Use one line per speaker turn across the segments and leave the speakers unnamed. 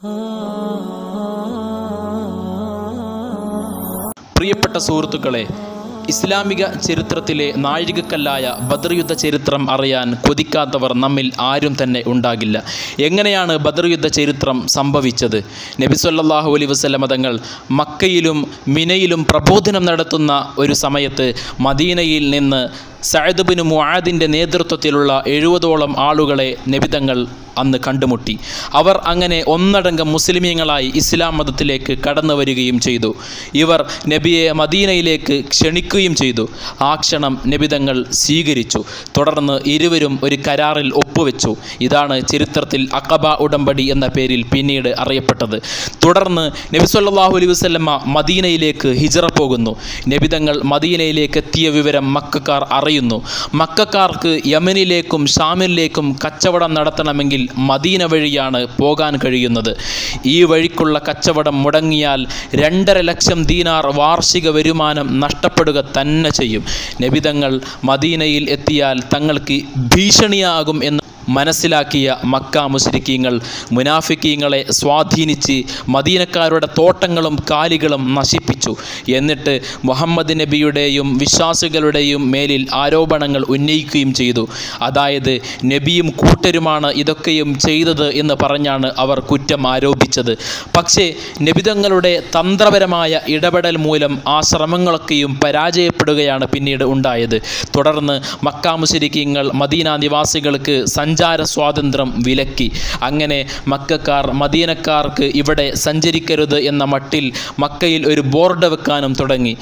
പ്രിയപ്പെട്ട സുഹൃത്തുക്കളെ ഇസ്ലാമിക ചരിത്രത്തിലെ നാഴികക്കല്ലായ ബദർ യുദ്ധ ചരിത്രം അറിയാൻ കൊതിക്കാത്തവർ നമ്മിൽ ആരും തന്നെ ഉണ്ടാകില്ല എങ്ങനെയാണ് ബദർ യുദ്ധ ചരിത്രം സംഭവിച്ചത് നബി സല്ലല്ലാഹു അലൈഹി വസല്ലമ തങ്ങൾ മക്കയിലും മിനയിലും പ്രബോധനം നടത്തുന്ന ഒരു സമയത്ത് മദീനയിൽ നിന്ന് സഅദ് ബിൻ മുആദിൻ്റെ നേതൃത്വത്തിലുള്ള എഴുപതോളം ആളുകളെ നബിതങ്ങൾ അന്ന് കണ്ടുമുട്ടി അവർ അങ്ങനെ ഒന്നടങ്കം മുസ്ലിമീങ്ങളായി ഇസ്ലാം മതത്തിലേക്ക് കടന്നു വരികയും ചെയ്തു ഇവർ നബിയെ മദീനയിലേക്ക് ക്ഷണിക്കുകയും ചെയ്തു ആ ക്ഷണം നബിതങ്ങൾ സ്വീകരിച്ചു തുടർന്ന് ഇരുവരും ഒരു കരാറിൽ ഒപ്പുവെച്ചു ഇതാണ് ചരിത്രത്തിൽ അക്കബ ഉടമ്പടി എന്ന പേരിൽ പിന്നീട് അറിയപ്പെട്ടത് തുടർന്ന് നബി സല്ലല്ലാഹു അലൈഹി വസല്ലമ മദീനയിലേക്ക് ഹിജറ പോകുന്നു നബിതങ്ങൾ മദീനയിലേക്ക് എത്തിയ വിവരം മക്കാർ അറിയുന്നു മക്കാർക്ക് യമനിലേക്കും ഷാമിലേക്കും കച്ചവടം നടത്തണമെങ്കിൽ മദീന വഴിയാണ് പോകാൻ കഴിയുന്നത് ഈ വഴിക്കുള്ള കച്ചവടം മുടങ്ങിയാൽ രണ്ടര ലക്ഷം ദീനാർ വാർഷിക വരുമാനം നഷ്ടപ്പെടുക തന്നെ ചെയ്യും നബിതങ്ങൾ മദീനയിൽ എത്തിയാൽ തങ്ങൾക്ക് ഭീഷണിയാകും എന്ന് മനസ്സിലാക്കിയ മക്ക മുസ്ലിക്കീങ്ങൾ മുനാഫിക്കീങ്ങളെ സ്വാധീനിച്ച് മദീനക്കാരുടെ തോട്ടങ്ങളും കാലികളും നശിപ്പിച്ചു എന്നിട്ട് മുഹമ്മദ് നബിയുടെയും വിശ്വാസികളുടെയും മേലിൽ ആരോപണങ്ങൾ ഉന്നയിക്കുകയും ചെയ്തു അതായത് നബിയും കൂട്ടരുമാണ് ഇതൊക്കെയും ചെയ്തത് എന്ന് പറഞ്ഞാണ് അവർ കുറ്റം ആരോപിച്ചത് പക്ഷേ നബിതങ്ങളുടെ തന്ത്രപരമായ ഇടപെടൽ മൂലം ആ ശ്രമങ്ങളൊക്കെയും പരാജയപ്പെടുകയാണ് പിന്നീട് ഉണ്ടായത് തുടർന്ന് മക്ക മുസ്ലിക്കീങ്ങൾ മദീന നിവാസികൾക്ക് സഞ്ചാര സ്വാതന്ത്ര്യം വിലക്കി അങ്ങനെ മക്കാർ മദീനക്കാർക്ക് ഇവിടെ സഞ്ചരിക്കരുത് എന്ന മട്ടിൽ മക്കയിൽ ഒരു ബോർഡ് വെക്കാനും തുടങ്ങി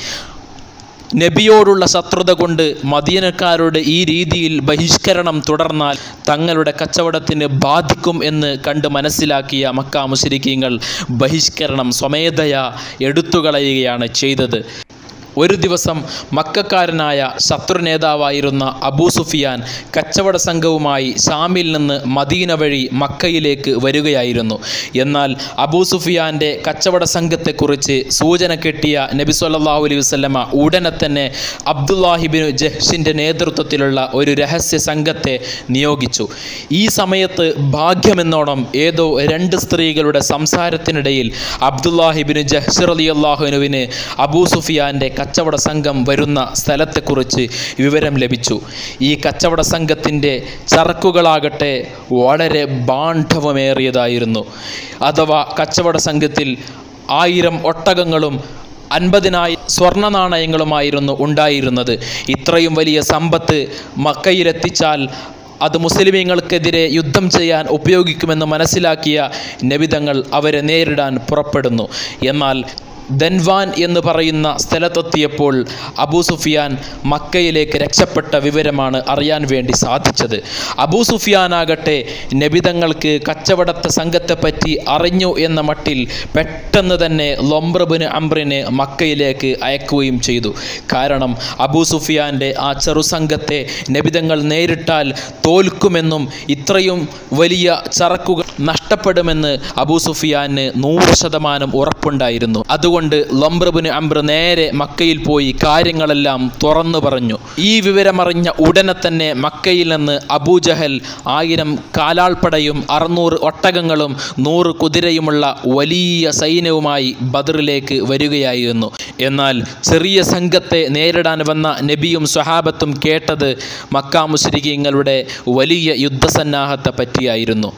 നബിയോടുള്ള ശത്രുത കൊണ്ട് മദീനക്കാരുടെ ഈ രീതിയിൽ ബഹിഷ്കരണം തുടർന്നാൽ തങ്ങളുടെ കച്ചവടത്തിന് ബാധിക്കും എന്ന് കണ്ട് മനസ്സിലാക്കിയ മക്ക മുസ്ലിക്കീങ്ങൾ ബഹിഷ്കരണം സ്വമേധയാ എടുത്തുകളയുകയാണ് ചെയ്തത് ഒരു ദിവസം മക്കാരനായ ശത്രു നേതാവായിരുന്ന അബൂ സുഫിയാൻ കച്ചവട സംഘവുമായി ഷാമിൽ നിന്ന് മദീന വഴി മക്കയിലേക്ക് വരികയായിരുന്നു എന്നാൽ അബൂ സുഫിയാൻ്റെ കച്ചവട സംഘത്തെക്കുറിച്ച് സൂചന കിട്ടിയ നബി സല്ലല്ലാഹു അലൈഹി വസല്ലമ ഉടനെ തന്നെ അബ്ദുല്ലാഹിബിൻ ജഹ്ഷിൻ്റെ നേതൃത്വത്തിലുള്ള ഒരു രഹസ്യ സംഘത്തെ നിയോഗിച്ചു ഈ സമയത്ത് ഭാഗ്യമെന്നോണം ഏതോ രണ്ട് സ്ത്രീകളുടെ സംസാരത്തിനിടയിൽ അബ്ദുല്ലാഹിബിൻ ജഹ്ഷർ അലി അള്ളാഹുനുവിന് അബൂ സുഫിയാൻ്റെ കച്ചവട സംഘം വരുന്ന സ്ഥലത്തെക്കുറിച്ച് വിവരം ലഭിച്ചു ഈ കച്ചവട സംഘത്തിൻ്റെ ചരക്കുകളാകട്ടെ വളരെ ബാണ്ഡവമേറിയതായിരുന്നു അഥവാ കച്ചവട സംഘത്തിൽ ആയിരം ഒട്ടകങ്ങളും അൻപതിനായി സ്വർണ്ണ നാണയങ്ങളുമായിരുന്നു ഉണ്ടായിരുന്നത് ഇത്രയും വലിയ സമ്പത്ത് മക്കയിലെത്തിച്ചാൽ അത് മുസ്ലിമീങ്ങൾക്കെതിരെ യുദ്ധം ചെയ്യാൻ ഉപയോഗിക്കുമെന്ന് മനസ്സിലാക്കിയ നബിതങ്ങൾ അവരെ നേരിടാൻ പുറപ്പെടുന്നു എന്നാൽ ദൻവാൻ എന്ന് പറയുന്ന സ്ഥലത്തെത്തിയപ്പോൾ അബൂ സുഫിയാൻ മക്കയിലേക്ക് രക്ഷപ്പെട്ട വിവരമാണ് അറിയാൻ വേണ്ടി സാധിച്ചത് അബൂ സുഫിയാനാകട്ടെ നബിതങ്ങൾക്ക് കച്ചവടത്തെ സംഘത്തെപ്പറ്റി അറിഞ്ഞു എന്ന മട്ടിൽ പെട്ടെന്ന് തന്നെ ലൊംബ്രബിന് അംബ്രിനെ മക്കയിലേക്ക് അയക്കുകയും ചെയ്തു കാരണം അബൂ സുഫിയാൻ്റെ ആ ചെറുസംഘത്തെ നബിതങ്ങൾ നേരിട്ടാൽ തോൽക്കുമെന്നും ഇത്രയും വലിയ ചരക്കുകൾ നഷ്ടപ്പെടുമെന്ന് അബൂ സുഫിയാന് നൂറ് ശതമാനം ഉറപ്പുണ്ടായിരുന്നു അതുകൊണ്ട് ലംബ്രബിന് അംബ്ര നേരെ മക്കയിൽ പോയി കാര്യങ്ങളെല്ലാം തുറന്നു പറഞ്ഞു ഈ വിവരമറിഞ്ഞ ഉടനെ തന്നെ മക്കയിൽ നിന്ന് അബൂജഹൽ ആയിരം കാലാൾപ്പടയും അറുന്നൂറ് ഒട്ടകങ്ങളും നൂറ് കുതിരയുമുള്ള വലിയ സൈന്യവുമായി ബദറിലേക്ക് വരികയായിരുന്നു എന്നാൽ ചെറിയ സംഘത്തെ നേരിടാൻ വന്ന നബിയും സ്വഹാബത്തും കേട്ടത് മക്ക മുസ്ലിങ്ങളുടെ വലിയ യുദ്ധസന്നാഹത്തെ പറ്റിയായിരുന്നു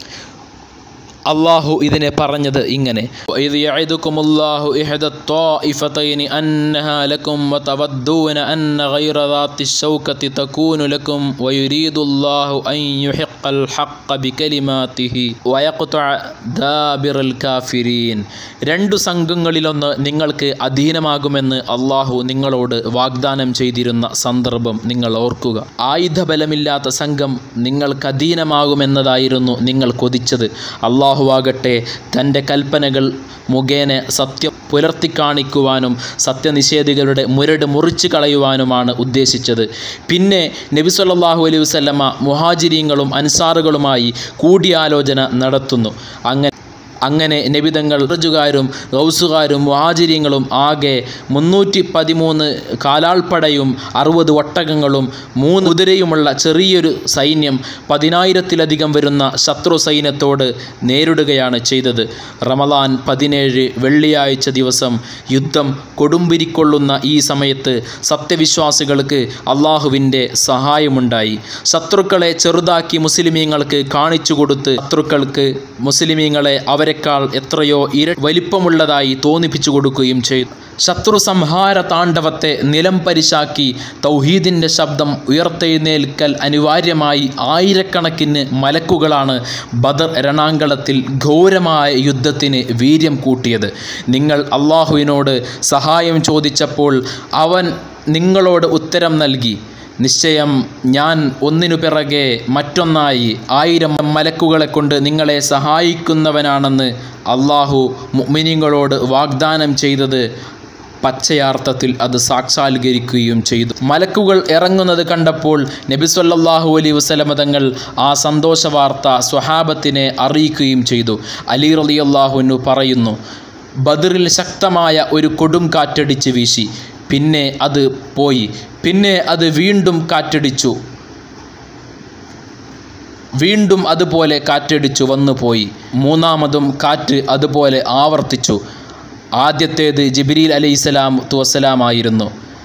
അള്ളാഹു ഇതിനെ പറഞ്ഞത് ഇങ്ങനെ "വഇദ് യഅദുകുമുല്ലാഹു ഇഹ്ദ الطائفتين أنها لكم وتودون أن غير ذات الشوكة تكون لكم ويريد الله أن يحق الحق بكلماته ويقطع دابر الكافرين രണ്ടു സംഘങ്ങളിലൊന്ന് നിങ്ങൾക്ക് അധീനമാകുമെന്ന് അള്ളാഹു നിങ്ങളോട് വാഗ്ദാനം ചെയ്തിരുന്ന സന്ദർഭം നിങ്ങൾ ഓർക്കുക ആയുധബലമില്ലാത്ത സംഘം നിങ്ങൾക്ക് അധീനമാകുമെന്നതായിരുന്നു നിങ്ങൾ കൊതിച്ചത് അള്ളാഹുവാകട്ടെ തൻ്റെ കൽപ്പനകൾ മുഖേന സത്യം പുലർത്തി കാണിക്കുവാനും സത്യനിഷേധികളുടെ മുരട് മുറിച്ചു കളയുവാനുമാണ് ഉദ്ദേശിച്ചത് പിന്നെ നബി സല്ലല്ലാഹു അലൈഹി വസല്ലമ മുഹാജിരീങ്ങളും അൻസാറുകളുമായി കൂടിയാലോചന നടത്തുന്നു അങ്ങനെ അങ്ങനെ നബിതങ്ങൾ റുജുകാരും ഗൗസുകാരും മുഹാജിര്യങ്ങളും ആകെ മുന്നൂറ്റി പതിമൂന്ന് കാലാൾപ്പടയും അറുപത് ഒട്ടകങ്ങളും മൂന്ന് കുതിരയുമുള്ള ചെറിയൊരു സൈന്യം പതിനായിരത്തിലധികം വരുന്ന ശത്രു സൈന്യത്തോട് നേരിടുകയാണ് ചെയ്തത് റമലാൻ പതിനേഴ് വെള്ളിയാഴ്ച ദിവസം യുദ്ധം കൊടുമ്പിരിക്കൊള്ളുന്ന ഈ സമയത്ത് സത്യവിശ്വാസികൾക്ക് അള്ളാഹുവിൻ്റെ സഹായമുണ്ടായി ശത്രുക്കളെ ചെറുതാക്കി മുസ്ലിമീങ്ങൾക്ക് കാണിച്ചു കൊടുത്ത് ശത്രുക്കൾക്ക് മുസ്ലിമീങ്ങളെ അവരെക്കാൾ എത്രയോ ഇര വലിപ്പമുള്ളതായി തോന്നിപ്പിച്ചു കൊടുക്കുകയും ചെയ്തു ശത്രു സംഹാര താണ്ഡവത്തെ നിലം പരിശാക്കി തൗഹീദിൻ്റെ ശബ്ദം ഉയർത്തെഴുന്നേൽക്കൽ അനിവാര്യമായി ആയിരക്കണക്കിന് മലക്കുകളാണ് ബദർ രണാങ്കളത്തിൽ ഘോരമായ യുദ്ധത്തിന് വീര്യം കൂട്ടിയത് നിങ്ങൾ അള്ളാഹുവിനോട് സഹായം ചോദിച്ചപ്പോൾ അവൻ നിങ്ങളോട് ഉത്തരം നൽകി നിശ്ചയം ഞാൻ ഒന്നിനു പിറകെ മറ്റൊന്നായി ആയിരം മലക്കുകളെ കൊണ്ട് നിങ്ങളെ സഹായിക്കുന്നവനാണെന്ന് അള്ളാഹു മുഅ്മിനീങ്ങളോട് വാഗ്ദാനം ചെയ്തത് പച്ചയാർത്ഥത്തിൽ അത് സാക്ഷാത്കരിക്കുകയും ചെയ്തു മലക്കുകൾ ഇറങ്ങുന്നത് കണ്ടപ്പോൾ നബി സല്ലല്ലാഹു അലൈഹി വസല്ലമ തങ്ങൾ ആ സന്തോഷ വാർത്ത സ്വഹാബത്തിനെ അറിയിക്കുകയും ചെയ്തു അലി റളിയല്ലാഹുവിനു പറയുന്നു ബദറിൽ ശക്തമായ ഒരു കൊടും കാറ്റടിച്ച് വീശി പിന്നെ അത് പോയി പിന്നെ അത് വീണ്ടും കാറ്റടിച്ചു വീണ്ടും അതുപോലെ കാറ്റടിച്ചു വന്നു പോയി മൂന്നാമതും കാറ്റ് അതുപോലെ ആവർത്തിച്ചു ആദ്യത്തേത് ജിബിരിൽ അലൈഹിസ്സലാം തുവസ്സലാമായിരുന്നു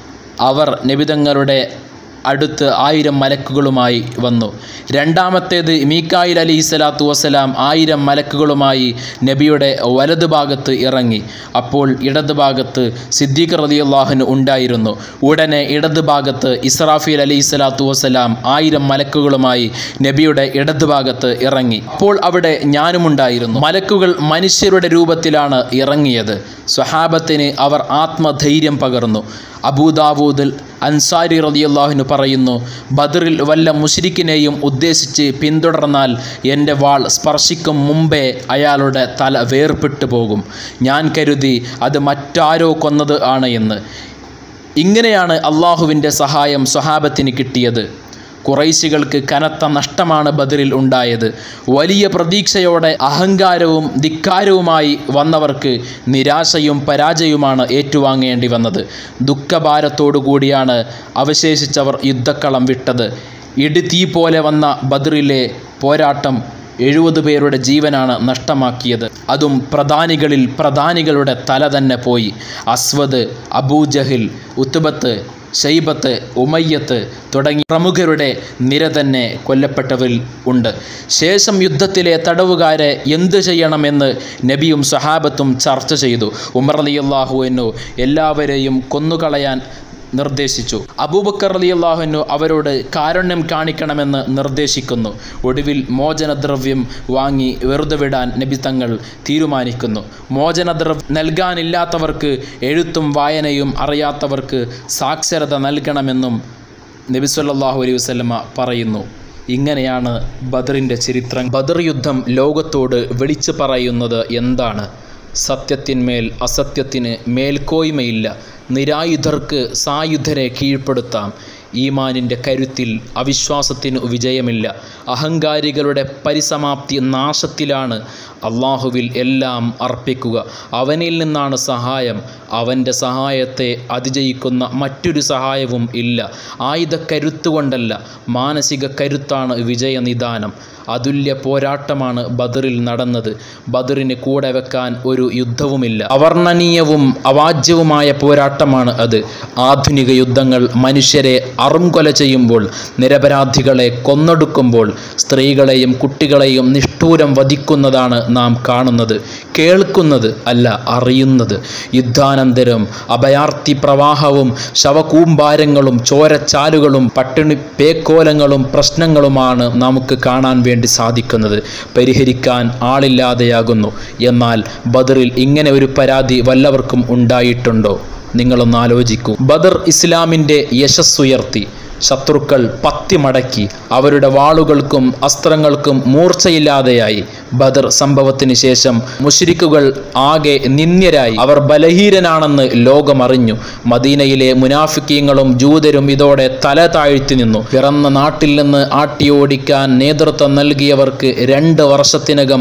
അവർ നബിതങ്ങളുടെ അടുത്ത് ആയിരം മലക്കുകളുമായി വന്നു രണ്ടാമത്തേത് മീക്കായിൽ അലി സ്വലാത്തു വസ്സലാം ആയിരം മലക്കുകളുമായി നബിയുടെ വലതുഭാഗത്ത് ഇറങ്ങി അപ്പോൾ ഇടതുഭാഗത്ത് സിദ്ദീഖ് റളിയല്ലാഹുവിന് ഉണ്ടായിരുന്നു ഉടനെ ഇടതുഭാഗത്ത് ഇസ്രാഫീൽ അലി സ്വലാത്തു വസ്സലാം ആയിരം മലക്കുകളുമായി നബിയുടെ ഇടതുഭാഗത്ത് ഇറങ്ങി അപ്പോൾ അവിടെ ഞാനുമുണ്ടായിരുന്നു മലക്കുകൾ മനുഷ്യരുടെ രൂപത്തിലാണ് ഇറങ്ങിയത് സ്വഹാബത്തിന് അവർ ആത്മധൈര്യം പകർന്നു അബൂദാവൂദിൽ അൻസാരി റളിയല്ലാഹുവിന് പറയുന്നു ബദറിൽ വല്ല മുശ്രിക്കിനെയും ഉദ്ദേശിച്ച് പിന്തുടർന്നാൽ എൻ്റെ വാൾ സ്പർശിക്കും മുമ്പേ അയാളുടെ തല വേർപെട്ടു പോകും ഞാൻ കരുതി അത് മറ്റാരോ കൊന്നത് ആണ് എന്ന് ഇങ്ങനെയാണ് അള്ളാഹുവിൻ്റെ സഹായം സ്വഹാബത്തിന് കിട്ടിയത് കുറൈശികൾക്ക് കനത്ത നഷ്ടമാണ് ബദറിൽ ഉണ്ടായത് വലിയ പ്രതീക്ഷയോടെ അഹങ്കാരവും ധിക്കാരവുമായി വന്നവർക്ക് നിരാശയും പരാജയവുമാണ് ഏറ്റുവാങ്ങേണ്ടി വന്നത് ദുഃഖഭാരത്തോടു കൂടിയാണ് അവശേഷിച്ചവർ യുദ്ധക്കളം വിട്ടത് ഇടിത്തീ പോലെ വന്ന ബദറിലെ പോരാട്ടം എഴുപത് പേരുടെ ജീവനാണ് നഷ്ടമാക്കിയത് അതും പ്രധാനികളിൽ പ്രധാനികളുടെ തല തന്നെ പോയി അസ്വദ് അബൂജഹിൽ ഉത്തുബത്ത് ഷൈബത്ത് ഉമയ്യത്ത് തുടങ്ങി പ്രമുഖരുടെ നിര തന്നെ കൊല്ലപ്പെട്ടവരിൽ ഉണ്ട് ശേഷം യുദ്ധത്തിലെ തടവുകാരെ എന്തു ചെയ്യണമെന്ന് നബിയും സഹാബത്തും ചർച്ച ചെയ്തു ഉമർ അലിയല്ലാഹുവിനു എല്ലാവരെയും കൊന്നുകളയാൻ നിർദ്ദേശിച്ചു അബൂബക്കർ അലി അള്ളാഹുനു അവരോട് കാരുണ്യം കാണിക്കണമെന്ന് നിർദ്ദേശിക്കുന്നു ഒടുവിൽ മോചനദ്രവ്യം വാങ്ങി വെറുതെ വിടാൻ നബി തങ്ങൾ തീരുമാനിക്കുന്നു മോചനദ്രവ്യം നൽകാനില്ലാത്തവർക്ക് എഴുത്തും വായനയും അറിയാത്തവർക്ക് സാക്ഷരത നൽകണമെന്നും നബി സല്ലല്ലാഹു അലൈഹി വസല്ലമ പറയുന്നു ഇങ്ങനെയാണ് ബദറിൻ്റെ ചരിത്രം ബദർ യുദ്ധം ലോകത്തോട് വിളിച്ചു പറയുന്നത് എന്താണ് സത്യത്തിന്മേൽ അസത്യത്തിന് മേൽക്കോയ്മയില്ല നിരായുധർക്ക് സായുധരെ കീഴ്പ്പെടുത്താം ഈമാനിൻ്റെ കരുത്തിൽ അവിശ്വാസത്തിന് വിജയമില്ല അഹങ്കാരികളുടെ പരിസമാപ്തി നാശത്തിലാണ് അള്ളാഹുവിൽ എല്ലാം അർപ്പിക്കുക അവനിൽ നിന്നാണ് സഹായം അവൻ്റെ സഹായത്തെ അതിജയിക്കുന്ന മറ്റൊരു സഹായവും ഇല്ല ആയുധ കരുത്തുകൊണ്ടല്ല മാനസിക കരുത്താണ് വിജയനിദാനം അതുല്യ പോരാട്ടമാണ് ബദറിൽ നടന്നത് ബദറിന് കൂടെ വെക്കാൻ ഒരു യുദ്ധവുമില്ല അവർണ്ണനീയവും അവാജ്യവുമായ പോരാട്ടമാണ് അത് ആധുനിക യുദ്ധങ്ങൾ മനുഷ്യരെ അറുംകൊല ചെയ്യുമ്പോൾ നിരപരാധികളെ കൊന്നൊടുക്കുമ്പോൾ സ്ത്രീകളെയും കുട്ടികളെയും നിഷ്ഠൂരം വധിക്കുന്നതാണ് നാം കാണുന്നത് കേൾക്കുന്നത് അല്ല അറിയുന്നത് യുദ്ധാനന്തരം അഭയാർത്ഥി പ്രവാഹവും ശവകൂമ്പാരങ്ങളും ചോരച്ചാലുകളും പട്ടിണി പേക്കോലങ്ങളും പ്രശ്നങ്ങളുമാണ് നമുക്ക് കാണാൻ വേണ്ടി സാധിക്കുന്നത് പരിഹരിക്കാൻ ആളില്ലാതെയാകുന്നു എന്നാൽ ബദറിൽ ഇങ്ങനെ ഒരു പരാതി വല്ലവർക്കും ഉണ്ടായിട്ടുണ്ടോ നിങ്ങളൊന്ന് ആലോചിക്കൂ ബദർ ഇസ്ലാമിൻ്റെ യശസ്സുയർത്തി ശത്രുക്കൾ പത്തി മടക്കി അവരുടെ വാളുകൾക്കും അസ്ത്രങ്ങൾക്കും മൂർച്ചയില്ലാതെയായി ബദർ സംഭവത്തിന് ശേഷം മുഷിരിക്കുകൾ ആകെ നിന്ദ്യരായി അവർ ബലഹീനനാണെന്ന് ലോകമറിഞ്ഞു മദീനയിലെ മുനാഫിക്കീങ്ങളും ജൂതരും ഇതോടെ തല താഴ്ത്തി നിന്നു പിറന്ന നാട്ടിൽ നിന്ന് ആട്ടിയോടിക്കാൻ നേതൃത്വം നൽകിയവർക്ക് രണ്ട് വർഷത്തിനകം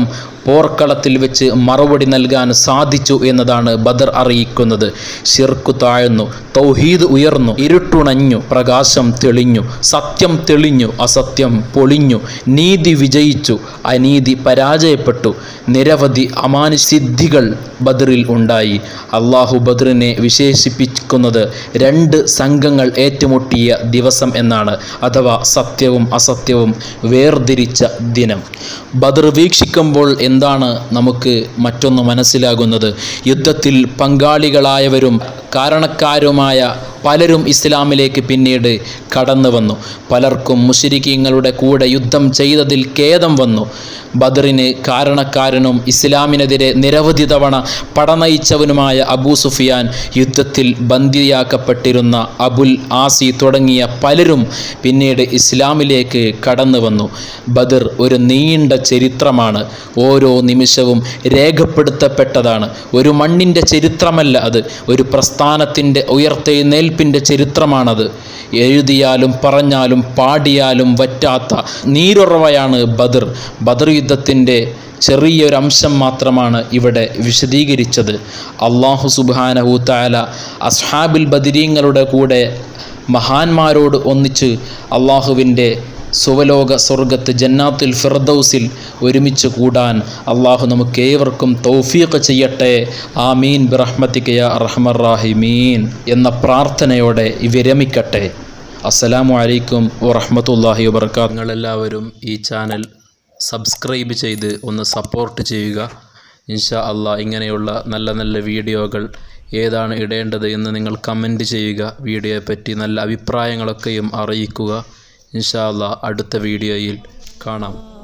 പോർക്കളത്തിൽ വെച്ച് മറുപടി നൽകാൻ സാധിച്ചു എന്നതാണ് ബദർ അറിയിക്കുന്നത് ഷിർക്കു താഴ്ന്നു തൗഹീദ് ഉയർന്നു ഇരുട്ടുണഞ്ഞു പ്രകാശം തെളിഞ്ഞു സത്യം തെളിഞ്ഞു അസത്യം പൊളിഞ്ഞു നീതി വിജയിച്ചു അനീതി പരാജയപ്പെട്ടു നിരവധി അമാനുസിദ്ധികൾ ബദറിൽ ഉണ്ടായി അള്ളാഹു ബദറിനെ വിശേഷിപ്പിക്കുന്നത് രണ്ട് സംഘങ്ങൾ ഏറ്റുമുട്ടിയ ദിവസം എന്നാണ് അഥവാ സത്യവും അസത്യവും വേർതിരിച്ച ദിനം ബദർ വീക്ഷിക്കുമ്പോൾ എന്താണ് നമുക്ക് മറ്റൊന്ന് മനസ്സിലാകുന്നത് യുദ്ധത്തിൽ പങ്കാളികളായവരും കാരണക്കാരുമായ പലരും ഇസ്ലാമിലേക്ക് പിന്നീട് കടന്നു വന്നു പലർക്കും മുഷരിക്കീങ്ങളുടെ കൂടെ യുദ്ധം ചെയ്തതിൽ ഖേദം വന്നു ബദറിന് കാരണക്കാരനും ഇസ്ലാമിനെതിരെ നിരവധി തവണ പടനയിച്ചവനുമായ അബൂ സുഫിയാൻ യുദ്ധത്തിൽ ബന്ദിയാക്കപ്പെട്ടിരുന്ന അബുൽ ആസി തുടങ്ങിയ പലരും പിന്നീട് ഇസ്ലാമിലേക്ക് കടന്നു വന്നു ബദർ ഒരു നീണ്ട ചരിത്രമാണ് ഓരോ നിമിഷവും രേഖപ്പെടുത്തപ്പെട്ടതാണ് ഒരു മണ്ണിൻ്റെ ചരിത്രമല്ല അത് ഒരു പ്രസ്ഥാനത്തിൻ്റെ ഉയർത്തെഴുന്നേൽപ്പിൻ്റെ ചരിത്രമാണത് എഴുതിയാലും പറഞ്ഞാലും പാടിയാലും വറ്റാത്ത നീരുറവയാണ് ബദർ ബദർ യുദ്ധത്തിൻ്റെ ചെറിയൊരംശം മാത്രമാണ് ഇവിടെ വിശദീകരിച്ചത് അള്ളാഹു സുബാനഹു താല അസ്ഹാബിൽ ബദിരീങ്ങളുടെ കൂടെ മഹാന്മാരോട് ഒന്നിച്ച് അള്ളാഹുവിൻ്റെ സുവലോക സ്വർഗത്ത് ജന്നാത്തുൽ ഫിർദൗസിൽ ഒരുമിച്ച് കൂടാൻ അള്ളാഹു നമുക്ക് ഏവർക്കും തൗഫീഖ് ചെയ്യട്ടെ ആമീൻ ബിറഹ്മത്തിക്കയ റഹ്മർ റാഹിമീൻ എന്ന പ്രാർത്ഥനയോടെ വിരമിക്കട്ടെ അസ്സലാമു അലൈക്കും വറഹ്മത്തുള്ളാഹി വബർക്കാത്ത് നിങ്ങളെല്ലാവരും ഈ ചാനൽ സബ്സ്ക്രൈബ് ചെയ്ത് ഒന്ന് സപ്പോർട്ട് ചെയ്യുക ഇൻഷാ അള്ളാഹ് ഇങ്ങനെയുള്ള നല്ല നല്ല വീഡിയോകൾ ഏതാണ് ഇടേണ്ടത് എന്ന് നിങ്ങൾ കമൻറ്റ് ചെയ്യുക വീഡിയോയെപ്പറ്റി നല്ല അഭിപ്രായങ്ങളൊക്കെയും അറിയിക്കുക ഇൻഷാ അള്ളാഹ് അടുത്ത വീഡിയോയിൽ കാണാം